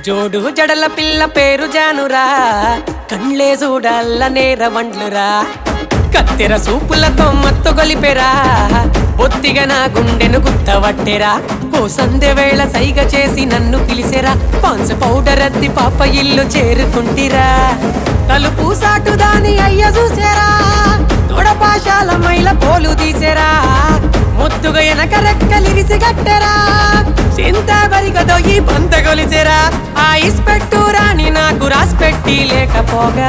జోడు జడల పిల్ల పేరు జానురా కండ్లే చూడల్ల నేర వండ్లురా కత్తెర సూపులతో మత్తు గొలిపెరా బొత్తిగా నా గుండెను గుత్తవట్టెరా ఓ సందె వేళ సైగ చేసి నన్ను పిలిచెరా పాన్స్ పౌడర్ అద్ది పాప ఇల్లు చేరుకుంటిరా తలుపు సాటు దాని అయ్య చూసేరా తొడపాశాల మైల పోలు తీసేరా ముద్దుగా వెనక రెక్కలిరిసి గట్టెరా చింత బరిగదో ఈ పంత గొలిచెరా ఆ ఇస్పెట్టు రాని నాకు రాసిపెట్టి లేకపోగా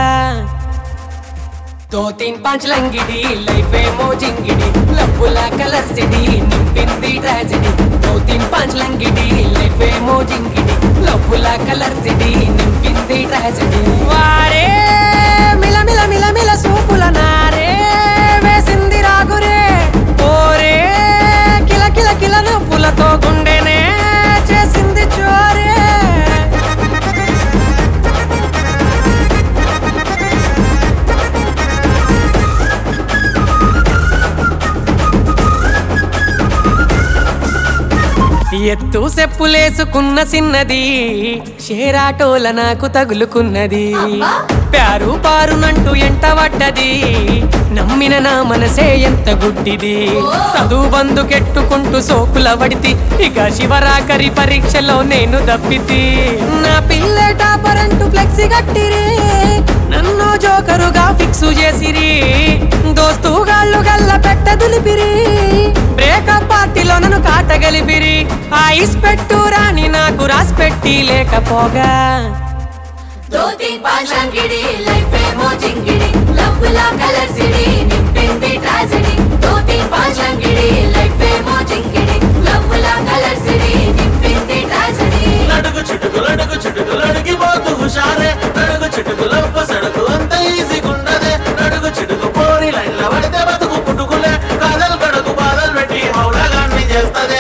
దో తీన్ పాంచ్ లంగిడి లైఫ్ ఏమో జింగిడి లవ్వుల కలర్ సిడి నింపింది ట్రాజెడీ దో తీన్ పాంచ్ లంగిడి లైఫ్ ఏమో జింగిడి లవ్వుల కలర్ సిడి నింపింది ట్రాజెడీ వారే మిల మిల మిల మిల సూపుల నారే వేసింది రాగురే ఓరే కిల కిల కిల నవ్వులతో గుండెనే చేసింది చోరే ఎత్తు సెప్పులేసుకున్న చిన్నది షేరాటోల నాకు తగులుకున్నది ప్యారు పారునంటూ ఎంట పడ్డది నమ్మిన నా మనసే ఎంత గుడ్డిది చదువు బందుకెట్టుకుంటూ సోకుల వడితి ఇక శివరాకరి పరీక్షలో నేను దప్పితి నా పిల్ల టాపర్ అంటూ ఫ్లెక్సీ కట్టిరి నన్ను జోకరుగా ఫిక్స్ చేసిరి దోస్తు గాళ్ళు గల్ల పెట్ట దులిపిరి బ్రేకప్ పార్టీలో నన్ను కాటగలిపిరి ఆ ఇస్పెట్టు రాని నాకు రాసిపెట్టి లేకపోగా दो तीन पांच अंगिड़ी लाइफ ఏమో జింగిడి లవ్ లా కలర్ సిడి నింపింది ట్రాజెడీ దో తీన్ పాంచ్ అంగిడి లైఫ్ ఏమో జింగిడి లవ్ లా కలర్ సిడి నింపింది ట్రాజెడీ నడుగు చిటుకులు అడుగు చిటుకులు అడిగిపోతూ హుషారే నడుగు చిటుకులు సడుకు అంత ఈజీగుండదే నడుగు చిటుకు పోరి లైన్ల పడితే బతుకు పుట్టుకులే కాదలు కడుగు బాధలు పెట్టి హౌలగాన్ని చేస్తదే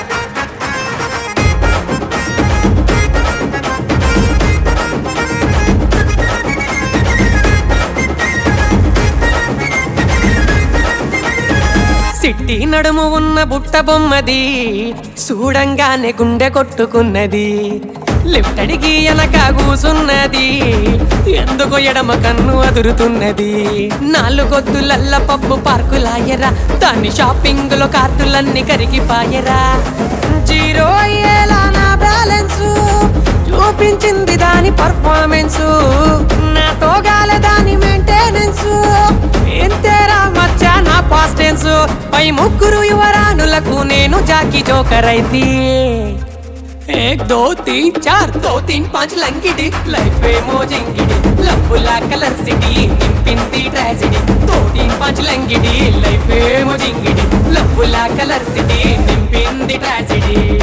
సిట్టి నడుము ఉన్న బుట్ట బొమ్మది చూడంగానే గుండె కొట్టుకున్నది లిఫ్ట్ అడిగి వెనక కూసున్నది ఎందుకు ఎడమ కన్ను అదురుతున్నది నాలుగొద్దులల్ల పప్పు పార్కులాయరా దాని షాపింగ్ లో కార్డులన్నీ కరిగిపాయరా జీరో అయ్యేలా నా బ్యాలెన్స్ చూపించింది దాని పర్ఫార్మెన్స్ నాతో గాలే దాని మెయింటెనెన్స్ ఎంతేరా మచ్చా నా పాస్ట్ టెన్స్ పై ముగ్గురు యువరానులకు నేను జాకి జోకర్ అయితే एक दो तीन चार दो तीन पाँच లంకిడి లైఫ్ ఏమో జింగిడి లవ్వులా కలర్ సిటీ నింపింది ట్రాజెడీ దో తీన్ పాంచ్ లంగిడి లైఫ్ ఏమో జింగిడి లవ్వులా కలర్ సిటీ నింపింది ట్రాజెడీ